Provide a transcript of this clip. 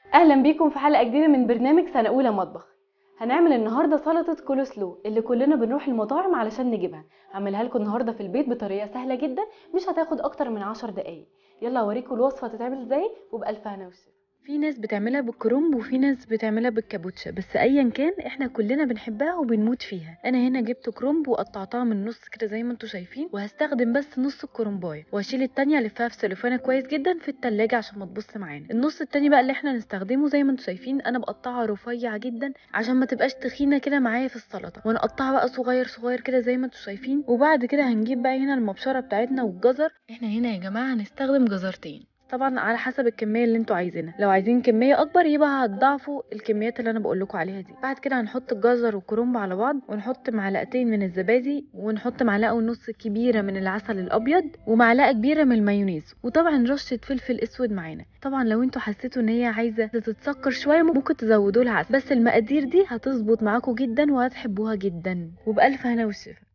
اهلا بيكم في حلقه جديده من برنامج سنه اولى مطبخ هنعمل النهارده سلطه كول سلو اللي كلنا بنروح المطاعم علشان نجيبها هعملها لكم النهارده في البيت بطريقه سهله جدا مش هتاخد اكتر من عشر دقايق يلا اوريكم الوصفه تتعمل ازاي وبالف هنا وشفا في ناس بتعملها بالكرنب وفي ناس بتعملها بالكابوتشا بس ايا كان احنا كلنا بنحبها وبنموت فيها انا هنا جبت كرنب وقطعتها من النص كده زي ما انتم شايفين وهستخدم بس نص الكرنبايه واشيل التانية الفها في سلوفانه كويس جدا في التلاجة عشان ما تبص معانا النص التاني بقى اللي احنا نستخدمه زي ما انتم شايفين انا بقطعها رفيع جدا عشان ما تبقاش تخينه كده معايا في السلطه ونقطعها بقى صغير صغير كده زي ما انتم شايفين وبعد كده هنجيب بقى هنا المبشره بتاعتنا والجزر احنا هنا يا جماعه هنستخدم جزرتين طبعا على حسب الكميه اللي انتوا عايزينها لو عايزين كميه اكبر يبقى هتضاعفوا الكميات اللي انا بقول لكم عليها دي بعد كده هنحط الجزر والكرنب على بعض ونحط معلقتين من الزبادي ونحط معلقه ونص كبيره من العسل الابيض ومعلقه كبيره من المايونيز وطبعا رشه فلفل اسود معانا طبعا لو انتوا حسيتوا ان هي عايزه تتسكر شويه ممكن تزودوا لها عسل بس المقادير دي هتظبط معاكم جدا وهتحبوها جدا وبالف هنا والشفا